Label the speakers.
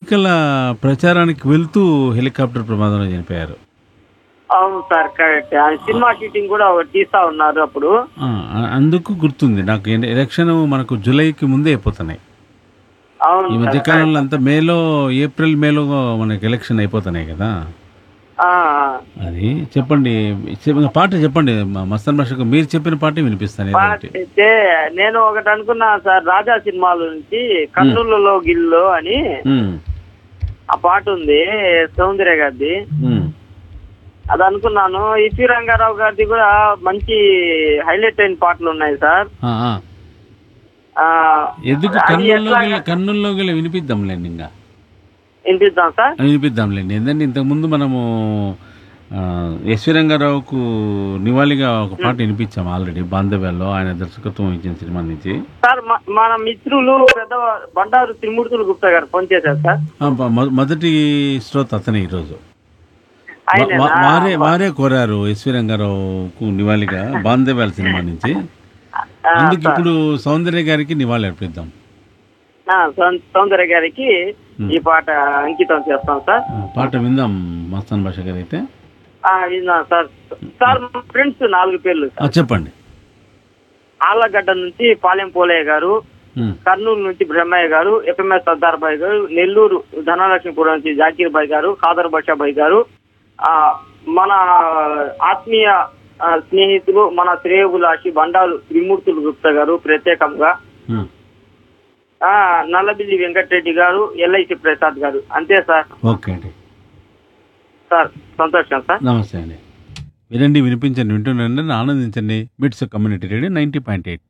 Speaker 1: ఎన్నికల ప్రచారానికి వెళ్తూ హెలికాప్టర్ ప్రమాదంలో చనిపోయారు
Speaker 2: అవును సార్ కరెక్ట్ ఆ సినిమా షూటింగ్ కూడా ఒకటి తీస్తా ఉన్నారు అప్పుడు
Speaker 1: ఆ, ఆ- అందుకు గుర్తుంది నాకు ఎన్- ఎలక్షన్ మనకు జూలైకి ముందే అయిపోతున్నాయి
Speaker 2: అవును
Speaker 1: ఈ
Speaker 2: సార్,
Speaker 1: మధ్య కాలంలో అంతా మేలో ఏప్రిల్ మేలో మనకి ఎలక్షన్ అయిపోతున్నాయి కదా
Speaker 2: ఆ,
Speaker 1: అది చెప్పండి చెప్ప- పాట చెప్పండి మ- మస్తాన్ భాషకు మీరు చెప్పిన పాట వినిపిస్తాను ఏదో ఒకటి.
Speaker 2: అయితే నేను ఒకటి అనుకున్నా సార్ రాజా సినిమాలో నుంచి కన్నులలో గిల్లు అని
Speaker 1: ఉమ్,
Speaker 2: ఆ పాట ఉంది సౌందర్య గారిది
Speaker 1: ఉమ్.
Speaker 2: అది అనుకున్నాను ఇపి రంగారావు గారిది కూడా మంచి హైలైట్ అయిన పాటలు ఉన్నాయి సార్
Speaker 1: ఆ, ఆ.
Speaker 2: ఆ,
Speaker 1: ఎందుకు
Speaker 2: అది
Speaker 1: కన్నుల్లో
Speaker 2: ఎట్లా-
Speaker 1: గెల కన్నుల్లో గెల వినిపిద్దాంలేండి ఇంకా
Speaker 2: వినిపిద్దాం సార్
Speaker 1: వినిపిద్దాంలేండి ఎందుకంటే ఇంతకుముందు మనము ఆ, ఎస్వి రంగారావుకు నివాళిగా ఒక పాట వినిపించాం ఆల్రెడీ బాంధవ్యాల్లో ఆయన దర్శకత్వం ఇచ్చిన సినిమా నుంచి
Speaker 2: సార్ మ- మన మిత్రులు పెద్ద బండారు త్రిమూర్తులు గుప్తా గారు ఫోన్ చేశారు సార్
Speaker 1: ఆ, ప- మొ- మొదటి శ్రోత అతనే ఈరోజు వా-
Speaker 2: ఆయన
Speaker 1: వా- వారే వారే కోరారు ఎస్వి రంగారావుకు నివాళిగా బాంధవ్యాల సినిమా నుంచి అందుకు ఇప్పుడు సౌందర్య గారికి నివాళి అర్పిద్దాం
Speaker 2: సౌందర్య గారికి ఈ పాట అంకితం చేస్తాం సార్
Speaker 1: ఆ, పాట విందాం మస్తాన్ భాష గారు అయితే
Speaker 2: ఆ, విన్నాం సార్ సార్ మా ఫ్రెండ్స్ నాలుగు పేర్లు
Speaker 1: ఆ, చెప్పండి
Speaker 2: ఆళ్ళగడ్డ నుంచి పాలెం పోలయ్య గారు
Speaker 1: ఉమ్,
Speaker 2: కర్నూలు నుంచి బ్రహ్మయ్య గారు ఎఫ్ఎంఎస్ సర్దార్ బాయ్ గారు నెల్లూరు ధనలక్ష్మీపురం నుంచి జాకీర్ బాయ్ గారు ఖాదర్ బాషా బాయ్ గారు ఆ మన ఆత్మీయ ఆ, స్నేహితులు మన శ్రేయబులాషి బండారు త్రిమూర్తులు గుప్తా గారు ప్రత్యేకంగా
Speaker 1: ఉమ్.
Speaker 2: ఆ నల్లబిల్లి వెంకటరెడ్డి గారు ఎల్ఐసి ప్రసాద్ గారు అంతే సార్
Speaker 1: ఓకే అండి
Speaker 2: సార్ సంతోషం సార్
Speaker 1: నమస్తే అండి వినండి వినిపించండి వింటుండండి ఆనందించండి MITS community radio ninety point eight